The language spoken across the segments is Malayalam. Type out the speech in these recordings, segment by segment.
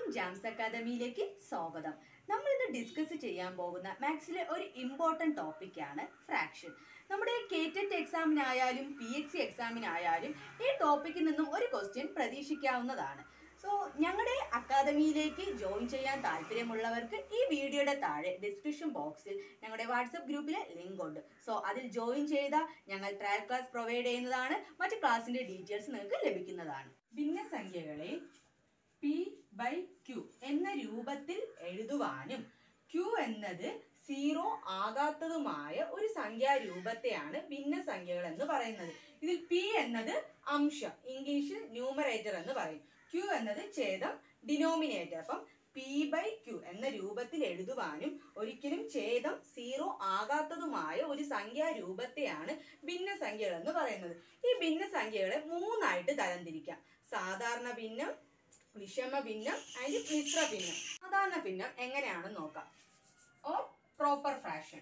ജാംസ് അക്കാദമിയിലേക്ക് സ്വാഗതം നമ്മൾ ഇന്ന് ഡിസ്കസ് ചെയ്യാൻ പോകുന്ന മാത്സിലെ ഒരു ഇമ്പോർട്ടൻറ്റ് ടോപ്പിക്കാണ് ഫ്രാക്ഷൻ നമ്മുടെ കേറ്ററ്റ് എക്സാമിനായാലും പി എച്ച് സി എക്സാമിനായാലും ഈ ടോപ്പിക്കിൽ നിന്നും ഒരു ക്വസ്റ്റ്യൻ പ്രതീക്ഷിക്കാവുന്നതാണ് സോ ഞങ്ങളുടെ അക്കാദമിയിലേക്ക് ജോയിൻ ചെയ്യാൻ താല്പര്യമുള്ളവർക്ക് ഈ വീഡിയോയുടെ താഴെ ഡിസ്ക്രിപ്ഷൻ ബോക്സിൽ ഞങ്ങളുടെ വാട്സപ്പ് ഗ്രൂപ്പിലെ ലിങ്ക് ഉണ്ട് സോ അതിൽ ജോയിൻ ചെയ്ത ഞങ്ങൾ ട്രയൽ ക്ലാസ് പ്രൊവൈഡ് ചെയ്യുന്നതാണ് മറ്റ് ക്ലാസ്സിന്റെ ഡീറ്റെയിൽസ് നിങ്ങൾക്ക് ലഭിക്കുന്നതാണ് ഭിന്നസംഖ്യകളെ പി ബൈ ക്യു എന്ന രൂപത്തിൽ എഴുതുവാനും ക്യു എന്നത് സീറോ ആകാത്തതുമായ ഒരു സംഖ്യാ രൂപത്തെയാണ് ഭിന്നസംഖ്യകൾ എന്ന് പറയുന്നത് ഇതിൽ പി എന്നത് അംശം ഇംഗ്ലീഷിൽ ന്യൂമറേറ്റർ എന്ന് പറയും ക്യു എന്നത് ഛേദം ഡിനോമിനേറ്റർ അപ്പം പി ബൈ ക്യു എന്ന രൂപത്തിൽ എഴുതുവാനും ഒരിക്കലും ഛേദം സീറോ ആകാത്തതുമായ ഒരു സംഖ്യാ രൂപത്തെയാണ് ഭിന്നസംഖ്യകൾ എന്ന് പറയുന്നത് ഈ ഭിന്നസംഖ്യകളെ മൂന്നായിട്ട് തരംതിരിക്കാം സാധാരണ ഭിന്നം വിഷമ ഭിന്നം ആൻഡ് മിശ്ര ഭിന്നം സാധാരണ ഭിന്നം എങ്ങനെയാണെന്ന് നോക്കാം ഓർ പ്രോപ്പർ ഫ്രാക്ഷൻ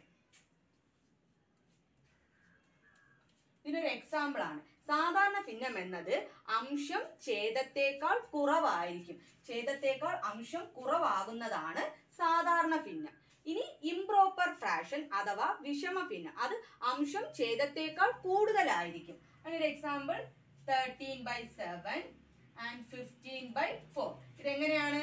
ഇതിനൊരു എക്സാമ്പിൾ ആണ് സാധാരണ ഭിന്നം എന്നത് അംശം ഛേദത്തേക്കാൾ കുറവായിരിക്കും ഛേദത്തേക്കാൾ അംശം കുറവാകുന്നതാണ് സാധാരണ ഭിന്നം ഇനി ഇംപ്രോപ്പർ ഫ്രാക്ഷൻ അഥവാ വിഷമ ഭിന്നം അത് അംശം ഛേദത്തേക്കാൾ കൂടുതലായിരിക്കും അതിനൊരു example thirteen by seven and fifteen by four ഇതെങ്ങനെയാണ്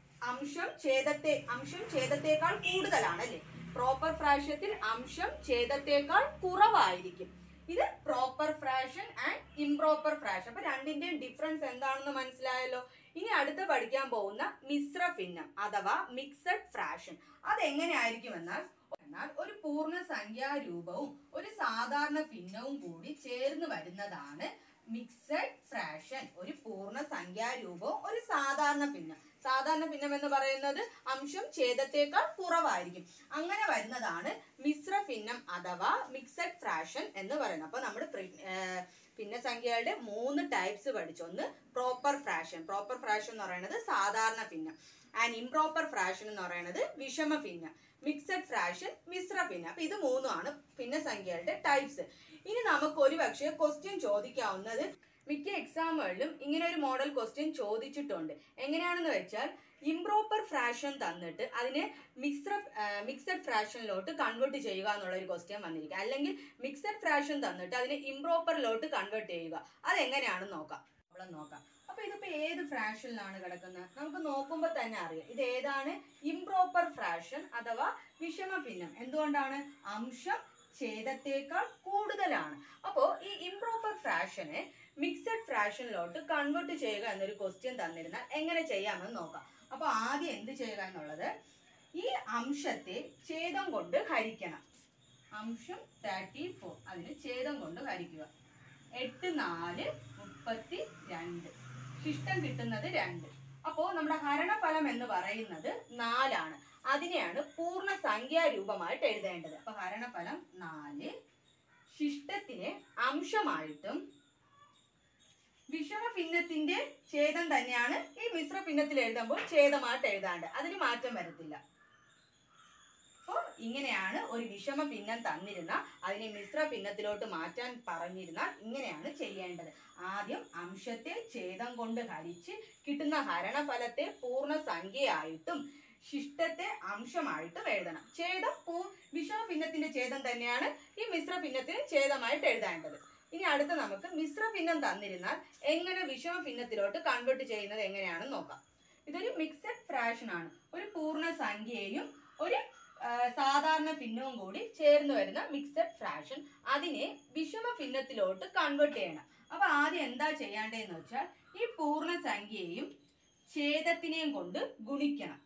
അംശം ഛേദത്തെ അംശം ഛേദത്തേക്കാൾ കൂടുതലാണ് അല്ലേ പ്രോപ്പർ ഫ്രാക്ഷത്തിൽ അംശം ഛേദത്തേക്കാൾ കുറവായിരിക്കും ഇത് proper fraction and improper fraction അപ്പൊ രണ്ടിന്റെയും ഡിഫറൻസ് എന്താണെന്ന് മനസ്സിലായല്ലോ ഇനി അടുത്ത് പഠിക്കാൻ പോകുന്ന മിശ്ര ഭിന്നം അഥവാ മിക്സഡ് ഫ്രാക്ഷൻ അതെങ്ങനെയായിരിക്കും എന്നാൽ എന്നാൽ ഒരു പൂർണ്ണ സംഖ്യാ രൂപവും ഒരു സാധാരണ ഭിന്നവും കൂടി ചേർന്ന് വരുന്നതാണ് മിക്സഡ് ഫ്രാക്ഷൻ ഒരു പൂർണ്ണ സംഖ്യാ രൂപവും ഒരു സാധാരണ ഭിന്നം സാധാരണ ഭിന്നം എന്ന് പറയുന്നത് അംശം ഛേദത്തേക്കാൾ കുറവായിരിക്കും അങ്ങനെ വരുന്നതാണ് മിശ്ര ഭിന്നം അഥവാ മിക്സഡ് ഫ്രാക്ഷൻ എന്ന് പറയുന്നത് അപ്പൊ നമ്മൾ ഭിന്നസംഖ്യകളുടെ മൂന്ന് ടൈപ്സ് പഠിച്ചു ഒന്ന് പ്രോപ്പർ ഫ്രാക്ഷൻ പ്രോപ്പർ ഫ്രാക്ഷൻ എന്ന് പറയുന്നത് സാധാരണ ഭിന്നം ആൻഡ് ഇംപ്രോപ്പർ ഫ്രാക്ഷൻ എന്ന് പറയുന്നത് വിഷമ ഭിന്നം മിക്സഡ് ഫ്രാക്ഷൻ മിശ്ര ഭിന്നം അപ്പൊ ഇത് മൂന്നുമാണ് ഭിന്നസംഖ്യകളുടെ ടൈപ്സ് ഇനി നമുക്ക് ഒരു പക്ഷേ ക്വസ്റ്റ്യൻ ചോദിക്കാവുന്നത് മിക്ക എക്സാമുകളിലും ഇങ്ങനെ ഒരു മോഡൽ ക്വസ്റ്റ്യൻ ചോദിച്ചിട്ടുണ്ട് എങ്ങനെയാണെന്ന് വെച്ചാൽ ഇംപ്രോപ്പർ ഫ്രാക്ഷൻ തന്നിട്ട് അതിനെ മിക്സ്ര മിക്സഡ് ഫ്രാക്ഷനിലോട്ട് കൺവേർട്ട് ചെയ്യുക എന്നുള്ള ഒരു ക്വസ്റ്റ്യൻ വന്നിരിക്കുക അല്ലെങ്കിൽ മിക്സഡ് ഫ്രാക്ഷൻ തന്നിട്ട് അതിനെ ഇംപ്രോപ്പറിലോട്ട് കൺവേർട്ട് ചെയ്യുക അതെങ്ങനെയാണെന്ന് നോക്കാം പ്രോബ്ലം നോക്കാം അപ്പൊ ഇതിപ്പോ ഏത് ഫ്രാക്ഷനിലാണ് കിടക്കുന്നത് നമുക്ക് നോക്കുമ്പോൾ തന്നെ അറിയാം ഇത് ഏതാണ് ഇംപ്രോപ്പർ ഫ്രാക്ഷൻ അഥവാ വിഷമ ഭിന്നം എന്തുകൊണ്ടാണ് അംശം ഛേദത്തേക്കാൾ കൂടുതലാണ് അപ്പോ ഈ ഇംപ്രോപ്പർ ഫ്രാക്ഷനെ മിക്സഡ് ഫ്രാക്ഷനിലോട്ട് കൺവേർട്ട് ചെയ്യുക എന്നൊരു ക്വസ്റ്റ്യൻ തന്നിരുന്നാൽ എങ്ങനെ ചെയ്യാമെന്ന് നോക്കാം അപ്പൊ ആദ്യം എന്ത് ചെയ്യുക എന്നുള്ളത് ഈ അംശത്തെ ഛേദം കൊണ്ട് ഹരിക്കണം അംശം തേർട്ടി ഫോർ അതിന് ഛേദം കൊണ്ട് ഹരിക്കുക എട്ട് നാല് മുപ്പത്തി രണ്ട് ശിഷ്ടം കിട്ടുന്നത് രണ്ട് അപ്പോ നമ്മുടെ ഹരണഫലം എന്ന് പറയുന്നത് നാലാണ് അതിനെയാണ് പൂർണ്ണ സംഖ്യാ രൂപമായിട്ട് എഴുതേണ്ടത് അപ്പൊ ഹരണഫലം നാല് ശിഷ്ടത്തിനെ അംശമായിട്ടും വിഷമ ഭിന്നത്തിന്റെ ഛേദം തന്നെയാണ് ഈ മിശ്ര ഭിന്നത്തിൽ എഴുതുമ്പോൾ ഛേദമായിട്ട് എഴുതാണ്ട് അതിന് മാറ്റം വരത്തില്ല അപ്പോൾ ഇങ്ങനെയാണ് ഒരു വിഷമ ഭിന്നം തന്നിരുന്ന അതിനെ മിശ്ര ഭിന്നത്തിലോട്ട് മാറ്റാൻ പറഞ്ഞിരുന്നാൽ ഇങ്ങനെയാണ് ചെയ്യേണ്ടത് ആദ്യം അംശത്തെ ഛേദം കൊണ്ട് ഹരിച്ച് കിട്ടുന്ന ഹരണഫലത്തെ പൂർണ്ണ സംഖ്യയായിട്ടും ശിഷ്ടത്തെ അംശമായിട്ടും എഴുതണം ഛേദം പൂ വിഷമ ഭിന്നത്തിന്റെ ഛേദം തന്നെയാണ് ഈ മിശ്ര ഭിന്നത്തിന് ഛേദമായിട്ട് എഴുതേണ്ടത് ഇനി അടുത്ത നമുക്ക് മിശ്ര ഭിന്നം തന്നിരുന്നാൽ എങ്ങനെ വിഷമ ഭിന്നത്തിലോട്ട് കൺവേർട്ട് ചെയ്യുന്നത് എങ്ങനെയാണെന്ന് നോക്കാം ഇതൊരു മിക്സഡ് ഫ്രാക്ഷൻ ആണ് ഒരു പൂർണ്ണ സംഖ്യയും ഒരു ആ, സാധാരണ ഭിന്നവും കൂടി ചേർന്ന് വരുന്ന മിക്സഡ് ഫ്രാക്ഷൻ അതിനെ വിഷമ ഭിന്നത്തിലോട്ട് കൺവേർട്ട് ചെയ്യണം അപ്പൊ ആദ്യം എന്താ ചെയ്യേണ്ടതെന്ന് വെച്ചാൽ ഈ പൂർണ്ണ സംഖ്യയെയും ഛേദത്തിനെയും കൊണ്ട് ഗുണിക്കണം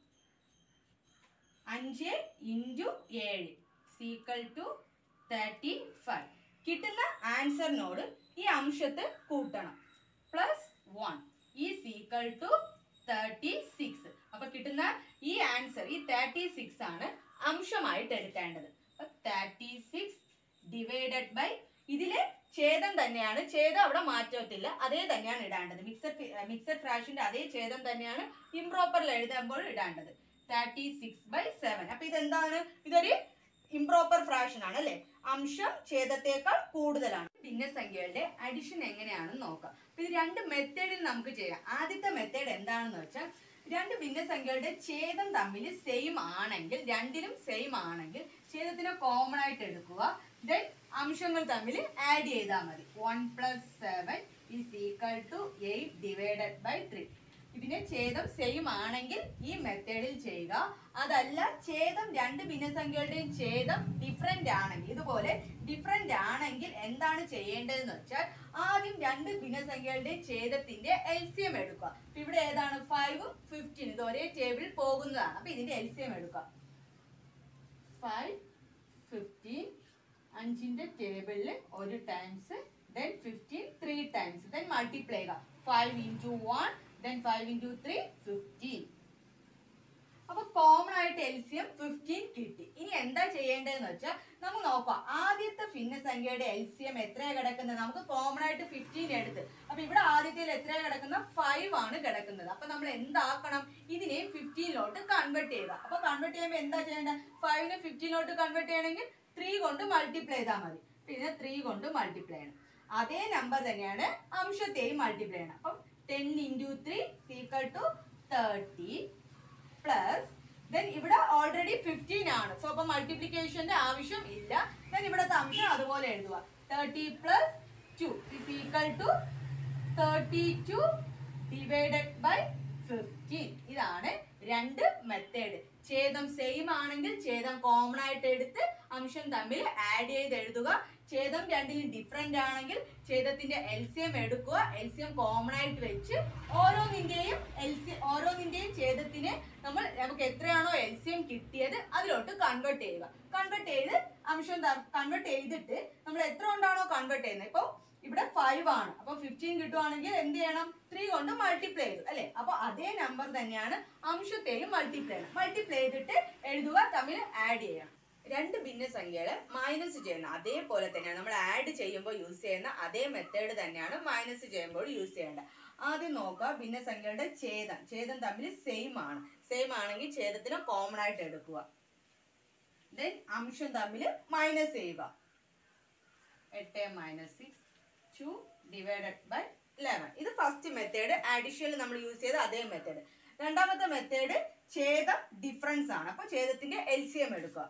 അഞ്ച് ഇൻറ്റു ഏഴ് സീക്വൽ ടു തേർട്ടി ഫൈവ് കിട്ടുന്ന ആൻസറിനോട് ഈ അംശത്തെ കൂട്ടണം പ്ലസ് വൺ ഈ സീക്വൽ ടു തേർട്ടി സിക്സ് അപ്പൊ കിട്ടുന്ന ഈ ആൻസർ ഈ തേർട്ടി സിക്സ് ആണ് അംശമായിട്ട് എടുക്കേണ്ടത് അപ്പൊ തേർട്ടി സിക്സ് ഡിവൈഡഡ് ബൈ ഇതിലെ ഛേദം തന്നെയാണ് ഛേദം അവിടെ മാറ്റത്തില്ല അതേ തന്നെയാണ് ഇടേണ്ടത് മിക്സഡ് മിക്സഡ് ഫ്രാക്ഷന്റെ അതേ ഛേദം തന്നെയാണ് ഇംപ്രോപ്പറിൽ എഴുതുമ്പോൾ ഇടേണ്ടത് തേർട്ടി സിക്സ് ബൈ സെവൻ അപ്പൊ ഇതെന്താണ് ഇതൊരു ഇംപ്രോപ്പർ ഫ്രാക്ഷൻ ആണ് അല്ലെ അംശം ഛേദത്തേക്കാൾ കൂടുതലാണ് ഭിന്നസംഖ്യകളുടെ അഡിഷൻ എങ്ങനെയാണെന്ന് നോക്കാം അപ്പൊ ഇത് രണ്ട് മെത്തേഡിൽ നമുക്ക് ചെയ്യാം ആദ്യത്തെ മെത്തേഡ് എന്താണെന്ന് വെച്ചാൽ രണ്ട് ഭിന്നസംഖ്യകളുടെ ഛേദം തമ്മിൽ സെയിം ആണെങ്കിൽ രണ്ടിലും സെയിം ആണെങ്കിൽ ഛേദത്തിനെ കോമൺ ആയിട്ട് എടുക്കുക ദെൻ അംശങ്ങൾ തമ്മിൽ ആഡ് ചെയ്താൽ മതി one plus seven is equal to eight divided by three ഇതിന്റെ ഛേദം സെയിം ആണെങ്കിൽ ഈ മെത്തേഡിൽ ചെയ്യുക അതല്ല ഛേദം രണ്ട് ഭിന്നസംഖ്യകളുടെയും ഛേദം ഡിഫറെന്റ് ആണെങ്കിൽ ഇതുപോലെ ഡിഫറെന്റ് ആണെങ്കിൽ എന്താണ് ചെയ്യേണ്ടതെന്ന് വെച്ചാൽ ആദ്യം രണ്ട് ഭിന്നസംഖ്യകളുടെയും ഛേദത്തിന്റെ എൽ സി എം എടുക്കുക അപ്പൊ ഇവിടെ ഏതാണ് ഫൈവ് ഫിഫ്റ്റീൻ ഇത് ഒരേ ടേബിളിൽ പോകുന്നതാണ് അപ്പൊ ഇതിന്റെ എൽ സി എം എടുക്കുക ഫൈവ് ഫിഫ്റ്റീൻ അഞ്ചിന്റെ ടേബിളിൽ ഒരു times then fifteen three times then multiply ചെയ്യുക five into one then five into three fifteen അപ്പൊ കോമൺ ആയിട്ട് എൽ സി എം ഫിഫ്റ്റീൻ കിട്ടി ഇനി എന്താ ചെയ്യേണ്ടതെന്ന് വെച്ചാൽ നമുക്ക് നോക്കാം ആദ്യത്തെ ഭിന്നസംഖ്യയുടെ എൽ സി എം എത്രയാണ് കിടക്കുന്നത് നമുക്ക് കോമൺ ആയിട്ട് ഫിഫ്റ്റീൻ എടുത്ത് അപ്പൊ ഇവിടെ ആദ്യത്തിൽ എത്രയാണ് കിടക്കുന്നത് ഫൈവ് ആണ് കിടക്കുന്നത് അപ്പൊ നമ്മൾ എന്താക്കണം ഇതിനെയും ഫിഫ്റ്റീനിലോട്ട് കൺവേർട്ട് ചെയ്യുക അപ്പൊ കൺവേർട്ട് ചെയ്യുമ്പോൾ എന്താ ചെയ്യേണ്ടത് ഫൈവിനെ ഫിഫ്റ്റീനിലോട്ട് കൺവേർട്ട് ചെയ്യണമെങ്കിൽ ത്രീ കൊണ്ട് മൾട്ടിപ്ലൈ ചെയ്താൽ മതി പിന്നെ ത്രീ കൊണ്ട് മൾട്ടിപ്ലൈ ചെയ്യണം അതേ നമ്പർ തന്നെയാണ് അംശത്തെയും മൾട്ടിപ്ലൈ ചെയ്യണം അപ്പം ten into three is equal to thirty plus then ഇവിടെ ഓൾറെഡി ഫിഫ്റ്റീൻ ആണ് സോ അപ്പൊ മൾട്ടിപ്ലിക്കേഷന്റെ ആവശ്യം ഇല്ല ദെൻ ഇവിടത്തെ അംശം അതുപോലെ എഴുതുക thirty plus two is equal to thirty two divided by fifteen ഇതാണ് രണ്ട് മെത്തേഡ് ഛേദം സെയിം ആണെങ്കിൽ ഛേദം കോമൺ ആയിട്ട് എടുത്ത് അംശം തമ്മിൽ ആഡ് ചെയ്ത് എഴുതുക ഛേദം രണ്ടിലും ഡിഫറെന്റ് ആണെങ്കിൽ ഛേദത്തിന്റെ എൽ സി എം എടുക്കുക എൽ സി എം കോമൺ ആയിട്ട് വെച്ച് ഓരോന്നിന്റെയും എൽ സി ഓരോന്നിന്റെയും ഛേദത്തിന് നമ്മൾ നമുക്ക് എത്രയാണോ എൽ സി എം കിട്ടിയത് അതിലോട്ട് കൺവേർട്ട് ചെയ്യുക കൺവേർട്ട് ചെയ്ത് അംശം കൺവേർട്ട് ചെയ്തിട്ട് നമ്മൾ എത്ര കൊണ്ടാണോ കൺവേർട്ട് ചെയ്യുന്നത് ഇപ്പോൾ ഇവിടെ ഫൈവ് ആണ് അപ്പൊ ഫിഫ്റ്റീൻ കിട്ടുവാണെങ്കിൽ എന്ത് ചെയ്യണം ത്രീ കൊണ്ട് മൾട്ടിപ്ലൈ ചെയ്തു അല്ലെ അപ്പൊ അതേ നമ്പർ തന്നെയാണ് അംശത്തെയും മൾട്ടിപ്ലൈ ചെയ്യണം മൾട്ടിപ്ലൈ ചെയ്തിട്ട് എഴുതുക തമ്മിൽ ആഡ് ചെയ്യണം രണ്ട് ഭിന്നസംഖ്യകളെ മൈനസ് ചെയ്യുന്ന അതേപോലെ തന്നെയാണ് നമ്മൾ ആഡ് ചെയ്യുമ്പോൾ യൂസ് ചെയ്യുന്ന അതേ മെത്തേഡ് തന്നെയാണ് മൈനസ് ചെയ്യുമ്പോൾ യൂസ് ചെയ്യേണ്ടത് ആദ്യം നോക്കുക ഭിന്നസംഖ്യകളുടെ ഛേദം ഛേദം തമ്മിൽ സെയിം ആണ് സെയിം ആണെങ്കിൽ ഛേദത്തിന് കോമൺ ആയിട്ട് എടുക്കുക ദെൻ അംശം തമ്മിൽ മൈനസ് ചെയ്യുക എട്ട് minus six two divided by eleven ഇത് ഫസ്റ്റ് മെത്തേഡ് അഡീഷണൽ നമ്മൾ യൂസ് ചെയ്ത അതേ മെത്തേഡ് രണ്ടാമത്തെ മെത്തേഡ് ഛേദം ഡിഫറൻസ് ആണ് അപ്പൊ ഛേദത്തിന്റെ എൽ സി എം എടുക്കുക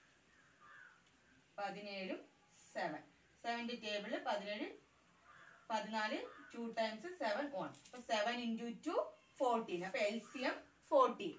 പതിനേഴും സെവൻ സെവന്റെ ടേബിളിൽ പതിനേഴ് പതിനാല് ടു ടൈംസ് സെവൻ വൺ അപ്പൊ സെവൻ ഇൻറ്റു ടു ഫോർട്ടീൻ അപ്പൊ എൽ സി എം ഫോർട്ടീൻ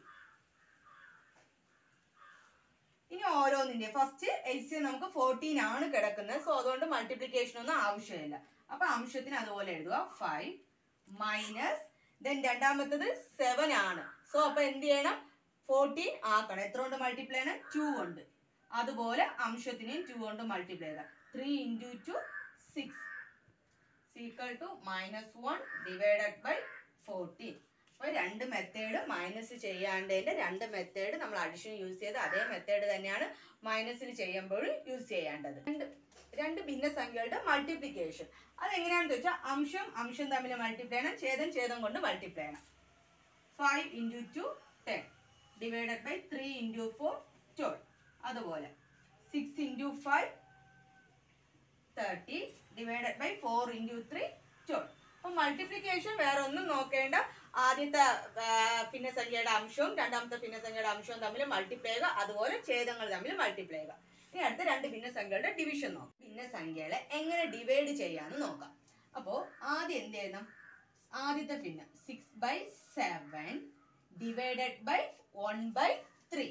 ഇനി ഓരോന്നിന്റെ ഫസ്റ്റ് എൽ സി എം നമുക്ക് ഫോർട്ടീൻ ആണ് കിടക്കുന്നത് സോ അതുകൊണ്ട് മൾട്ടിപ്ലിക്കേഷൻ ഒന്നും ആവശ്യമില്ല അപ്പൊ അംശത്തിന് അതുപോലെ എഴുതുക ഫൈവ് മൈനസ് ദെൻ രണ്ടാമത്തത് സെവൻ ആണ് സോ അപ്പൊ എന്ത് ചെയ്യണം ഫോർട്ടീൻ ആക്കണം എത്ര കൊണ്ട് മൾട്ടിപ്ലൈ ചെയ്യണം ടു കൊണ്ട് അതുപോലെ അംശത്തിനെയും ടു കൊണ്ട് മൾട്ടിപ്ലൈ ചെയ്യുക three into two six is equal to minus one divided by fourteen അപ്പോൾ രണ്ട് മെത്തേഡ് മൈനസ് ചെയ്യാണ്ടതിൻ്റെ രണ്ട് മെത്തേഡ് നമ്മൾ അഡിഷൻ യൂസ് ചെയ്ത് അതേ മെത്തേഡ് തന്നെയാണ് മൈനസിൽ ചെയ്യുമ്പോൾ യൂസ് ചെയ്യേണ്ടത് രണ്ട് രണ്ട് ഭിന്നസംഖ്യകളുടെ മൾട്ടിപ്ലിക്കേഷൻ അതെങ്ങനെയാണെന്ന് വെച്ചാൽ അംശം അംശം തമ്മിൽ മൾട്ടിപ്ലൈ ചെയ്യണം ഛേദം ഛേദം കൊണ്ട് മൾട്ടിപ്ലൈ ചെയ്യണം five into two ten divided by three into four twelve അതുപോലെ six into five thirty divided by four into three twelve അപ്പം മൾട്ടിപ്ലിക്കേഷൻ വേറെ ഒന്നും നോക്കേണ്ട ആദ്യത്തെ ഭിന്നസംഖ്യയുടെ അംശവും രണ്ടാമത്തെ ഭിന്നസംഖ്യയുടെ അംശവും തമ്മിൽ മൾട്ടിപ്ലൈ ചെയ്യുക അതുപോലെ ഛേദങ്ങൾ തമ്മിൽ മൾട്ടിപ്ലൈ ചെയ്യുക ഇനി അടുത്ത രണ്ട് ഭിന്നസംഖ്യകളുടെ ഡിവിഷൻ നോക്കാം ഭിന്നസംഖ്യകളെ എങ്ങനെ ഡിവൈഡ് ചെയ്യാന്ന് നോക്കാം അപ്പോൾ ആദ്യം എന്ത് ചെയ്യണം ആദ്യത്തെ ഭിന്നം six by seven divided by one by three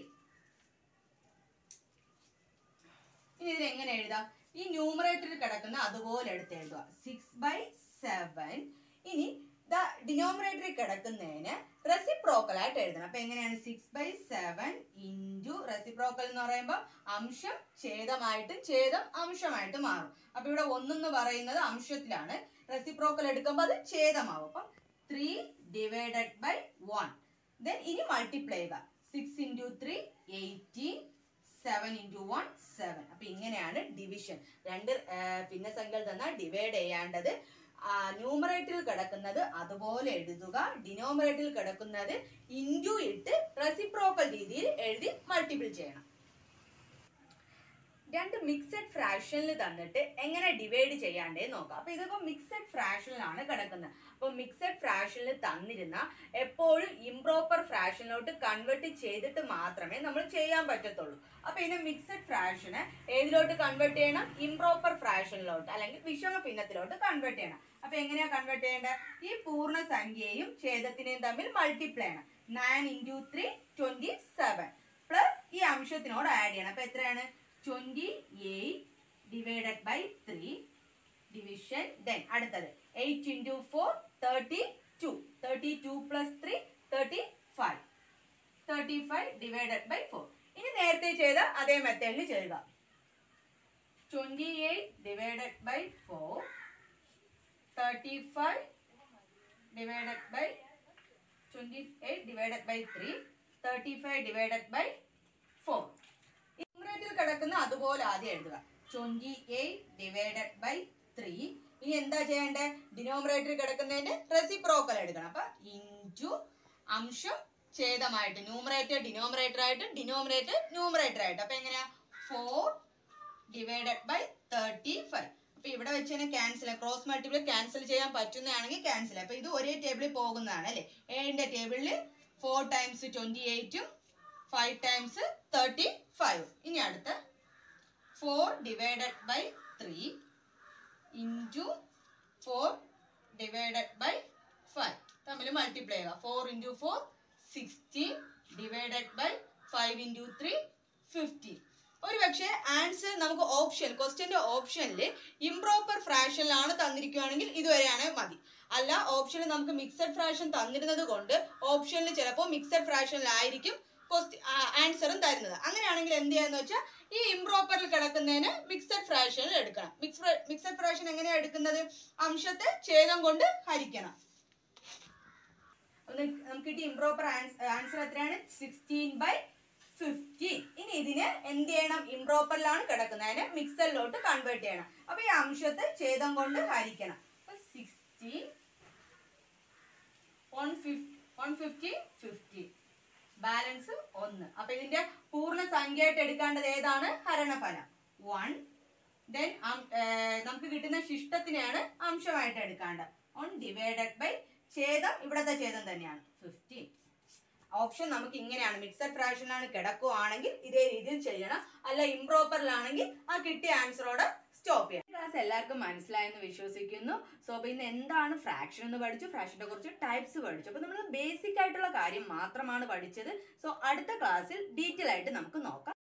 ഇനി ഇതിന് എങ്ങനെ എഴുതാം ഈ ന്യൂമറേറ്ററിൽ കിടക്കുന്ന അതുപോലെ എടുത്ത് എഴുതുക സിക്സ് ബൈ സെവൻ ഇനി ദ ഡിനോമിനേറ്ററിൽ കിടക്കുന്നതിന് റെസിപ്രോക്കൽ ആയിട്ട് എഴുതണം അപ്പൊ എങ്ങനെയാണ് six by seven into reciprocal എന്ന് പറയുമ്പോൾ അംശം ഛേദമായിട്ട് ഛേദം അംശമായിട്ട് മാറും അപ്പൊ ഇവിടെ ഒന്നെന്ന് പറയുന്നത് അംശത്തിലാണ് റെസിപ്രോക്കൽ എടുക്കുമ്പോൾ അത് ഛേദമാവും അപ്പം three divided by one then ഇനി മൾട്ടിപ്ലൈ ചെയ്യുക six into three eighteen seven into one seven അപ്പൊ ഇങ്ങനെയാണ് ഡിവിഷൻ രണ്ട് ഭിന്നസംഖ്യകൾ തന്നാൽ ഡിവൈഡ് ചെയ്യേണ്ടത് ന്യൂമറേറ്ററിൽ കിടക്കുന്നത് അതുപോലെ എഴുതുക ഡിനോമിനേറ്ററിൽ കിടക്കുന്നത് ഇൻറ്റു ഇട്ട് റെസിപ്രോക്കൽ രീതിയിൽ എഴുതി മൾട്ടിപ്പിൾ ചെയ്യണം രണ്ട് മിക്സഡ് ഫ്രാക്ഷനിൽ തന്നിട്ട് എങ്ങനെ ഡിവൈഡ് ചെയ്യാണ്ടേ നോക്കാം അപ്പൊ ഇതിപ്പോ മിക്സഡ് ഫ്രാക്ഷനിലാണ് കിടക്കുന്നത് അപ്പൊ മിക്സഡ് ഫ്രാക്ഷനിൽ തന്നിരുന്ന എപ്പോഴും ഇംപ്രോപ്പർ ഫ്രാക്ഷനിലോട്ട് കൺവേർട്ട് ചെയ്തിട്ട് മാത്രമേ നമ്മൾ ചെയ്യാൻ പറ്റത്തുള്ളൂ അപ്പൊ ഇതിനെ മിക്സഡ് ഫ്രാക്ഷന് ഏതിലോട്ട് കൺവേർട്ട് ചെയ്യണം ഇംപ്രോപ്പർ ഫ്രാക്ഷനിലോട്ട് അല്ലെങ്കിൽ വിഷമ ഭിന്നത്തിലോട്ട് കൺവേർട്ട് ചെയ്യണം അപ്പൊ എങ്ങനെയാ കൺവേർട്ട് ചെയ്യേണ്ടത് ഈ പൂർണ്ണ സംഖ്യയും ഛേദത്തിനെയും തമ്മിൽ മൾട്ടിപ്ലൈ ചെയ്യണം nine into three twenty seven plus ഈ അംശത്തിനോട് ആഡ് ചെയ്യണം അപ്പൊ എത്രയാണ് twenty eight divided by three division then അടുത്തത് eight into four thirty two thirty two plus three thirty five thirty five divided by four ഇനി നേരത്തെ ചെയ്ത അതേ മെത്തേഡിൽ ചെയ്യുക twenty eight divided by four thirty five divided by twenty eight divided by three thirty five divided by four numerator കിടക്കുന്ന അതുപോലെ ആദ്യം എഴുതുക twenty eight divided by three ഇനി എന്താ ചെയ്യേണ്ടത് ഡിനോമിനേറ്റർ കിടക്കുന്നതിന്റെ റെസിപ്രോക്കൽ എടുക്കണം അപ്പൊ ഇൻറ്റു അംശം ഛേദമായിട്ട് ന്യൂമറേറ്റർ ഡിനോമിനേറ്റർ ആയിട്ട് ഡിനോമിനേറ്റർ ന്യൂമറേറ്റർ ആയിട്ട് അപ്പൊ എങ്ങനെയാ four divided by thirty five അപ്പൊ ഇവിടെ വെച്ച് തന്നെ ക്യാൻസൽ ക്രോസ് മൾട്ടിപ്പിൾ ക്യാൻസൽ ചെയ്യാൻ പറ്റുന്നതാണെങ്കിൽ ക്യാൻസൽ അപ്പൊ ഇത് ഒരേ ടേബിളിൽ പോകുന്നതാണ് അല്ലേ ഏഴിന്റെ ടേബിളിൽ ഫോർ ടൈംസ് ട്വന്റി എയ്റ്റും ഫൈവ് ടൈംസ് തേർട്ടി ഫൈവ് ഇനി അടുത്ത four divided by three into four divided by five തമ്മിൽ മൾട്ടിപ്ലൈ ചെയ്യുക four into four sixteen divided by five into three fifteen ഒരു പക്ഷേ ആൻസർ നമുക്ക് ഓപ്ഷൻ ക്വസ്റ്റ്യന്റെ ഓപ്ഷനിൽ ഇംപ്രോപ്പർ ഫ്രാക്ഷനിലാണ് തന്നിരിക്കുകയാണെങ്കിൽ ഇതുവരെയാണ് മതി അല്ല ഓപ്ഷനിൽ നമുക്ക് മിക്സഡ് ഫ്രാക്ഷൻ തന്നിരുന്നത് കൊണ്ട് ഓപ്ഷനിൽ ചിലപ്പോൾ മിക്സഡ് ഫ്രാക്ഷനിലായിരിക്കും ആൻസറും തരുന്നത് അങ്ങനെയാണെങ്കിൽ എന്ത് ചെയ്യാന്ന് വെച്ചാൽ ഈ ഇംപ്രോപ്പറിൽ കിടക്കുന്നതിന് മിക്സഡ് ഫ്രാക്ഷനിൽ എടുക്കണം മിക്സ് മിക്സഡ് ഫ്രാക്ഷൻ എങ്ങനെയാണ് എടുക്കുന്നത് അംശത്തെ ഛേദം കൊണ്ട് ഹരിക്കണം ഒന്ന് നമുക്ക് കിട്ടിയ ഇംപ്രോപ്പർ ആൻസർ എത്രയാണ് സിക്സ്റ്റീൻ ബൈ ഫിഫ്റ്റീൻ ഇനി ഇതിന് എന്ത് ചെയ്യണം ഇംപ്രോപ്പറിലാണ് കിടക്കുന്നതിന് മിക്സറിലോട്ട് കൺവേർട്ട് ചെയ്യണം അപ്പൊ ഈ അംശത്തെ ഛേദം കൊണ്ട് ഹരിക്കണം അപ്പൊ sixteen one one fifty fifty balance ഒന്ന് അപ്പൊ ഇതിന്റെ പൂർണ്ണ സംഖ്യയായിട്ട് എടുക്കേണ്ടത് ഏതാണ് ഹരണഫലം വൺ ദെൻ നമുക്ക് കിട്ടുന്ന ശിഷ്ടത്തിനെയാണ് അംശമായിട്ട് എടുക്കേണ്ടത് വൺ ഡിവൈഡഡ് ബൈ ഛേദം ഇവിടത്തെ ഛേദം തന്നെയാണ് ഫിഫ്റ്റീൻ ഓപ്ഷൻ നമുക്ക് ഇങ്ങനെയാണ് മിക്സഡ് ഫ്രാക്ഷനിലാണ് കിടക്കുവാണെങ്കിൽ ഇതേ രീതിയിൽ ചെയ്യണം അല്ല ഇംപ്രോപ്പറിലാണെങ്കിൽ ആ കിട്ടിയ ആൻസറോട് സ്റ്റോപ്പ് ചെയ്യണം ക്ലാസ് എല്ലാവർക്കും മനസ്സിലായെന്ന് വിശ്വസിക്കുന്നു സോ അപ്പൊ ഇന്ന് എന്താണ് ഫ്രാക്ഷൻ എന്ന് പഠിച്ചു ഫ്രാക്ഷന്റെ കുറച്ച് ടൈപ്സ് പഠിച്ചു അപ്പൊ നമ്മൾ ബേസിക് ആയിട്ടുള്ള കാര്യം മാത്രമാണ് പഠിച്ചത് സോ അടുത്ത ക്ലാസ്സിൽ ഡീറ്റെയിൽ ആയിട്ട് നമുക്ക് നോക്കാം